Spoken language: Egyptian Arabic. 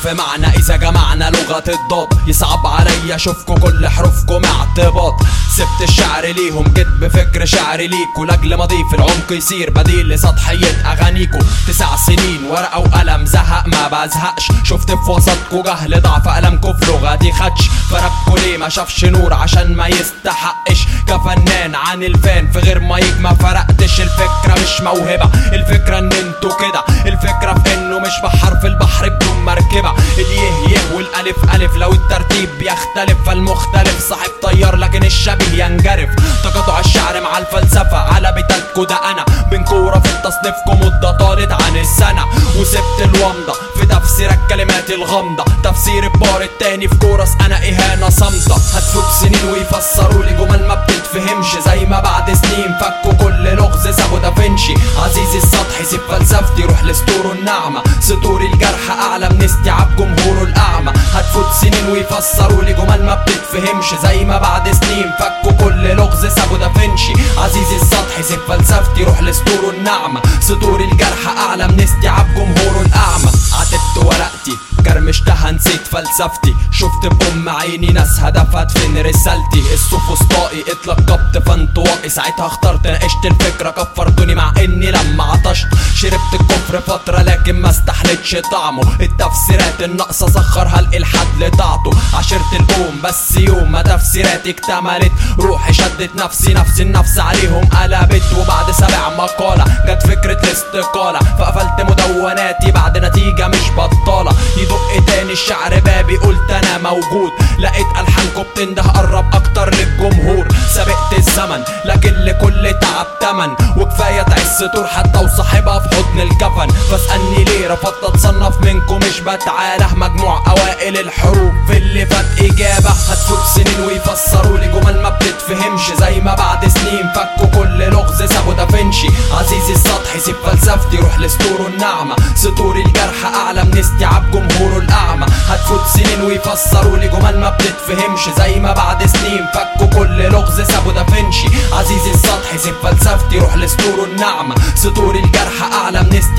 في معنى اذا جمعنا لغة الضاد يصعب عليا اشوفكوا كل حروفكم اعتباط سبت الشعر ليهم جيت بفكر شعري ليكوا لاجل ما اضيف العمق يصير بديل لسطحية اغانيكوا تسع سنين ورقة وقلم زهق ما بزهقش شفت في وسطكوا جهل ضعف قلمكوا في لغتي خدش فرقكوا ليه ما شافش نور عشان ما يستحقش كفنان عن الفان في غير مايك ما فرقتش الفكرة مش موهبة الفكرة ان انتوا كده الفكرة في انه مش بحر في البحر بدون مركبة اليه يه والالف الف لو الترتيب بيختلف فالمختلف صاحب طيار لكن الشبيه ينجرف تقاطع الشعر مع الفلسفة على بتاعتكوا ده انا بين كورة في تصنيفكم مدة طالت عن السنة وسبت الومضة في تفسير الكلمات الغامضة تفسير البار التاني في كورس انا اهانة صامتة هتفوت سنين ويفسروا لي جمل ما بتتفهمش زي ما بعد سنين فكوا كل لغز سابوا دافنشي عزيزي السطحي سيب فلسفتي روح لسطوره الناعمة سطوري الجرح اعلى من استيعاب جمهوره الاعمى هتفوت سنين ويفسروا لي جمل ما بتتفهمش زي ما بعد سنين فكوا كل لغز سابوا دافنشي عزيزي السطحي سيب فلسفتي روح لسطوره الناعمة سطوري الجرح اعلى من استيعاب جمهوره الاعمى عتبت ورقتي كرمشتها نسيت فلسفتي شفت بأم عيني ناس هدفت فين رسالتي السوفسطائي اتلقبت فانطوائي ساعتها اخترت ناقشت الفكرة كفرتوني مع اني لما عطشت شربت الكفر فترة لكن ما استحلتش طعمه التفسيرات الناقصة سخرها الالحاد لطاعته عشرت القوم بس يوم ما تفسيراتي اكتملت روحي شدت نفسي نفس النفس عليهم قلبت وبعد سبع مقالة جت فكرة الاستقالة فقفلت مدوناتي بعد نتيجة مش بطالة يدق تاني الشعر بابي قلت انا موجود لقيت الحانكم بتنده قرب اكتر للجمهور سبقت الزمن لكن لكل تعب تمن وكفايه تعس طور حتى وصاحبها في حضن الكفن فاسالني ليه رفضت اتصنف منكم مش بتعاله مجموع اوائل الحروف في اللي فات اجابه هتفوت سنين ويفسروا لي جمل ما بتتفهمش زي ما بعد سنين فكوا كل لغز سابوا دافنشي عزيزي السطحي سيب فلسفتي روح لسطوره الناعمه سطوري الجرح اعلى من استيعاب جمهوره الاعمى هتفوت سنين ويفسروا لي جمل ما بتتفهمش زي ما بعد سنين فكوا كل لغز سابوا دافنشي عزيزي السطحي سيب فلسفتي روح لسطوره الناعمه سطوري الجرح اعلى من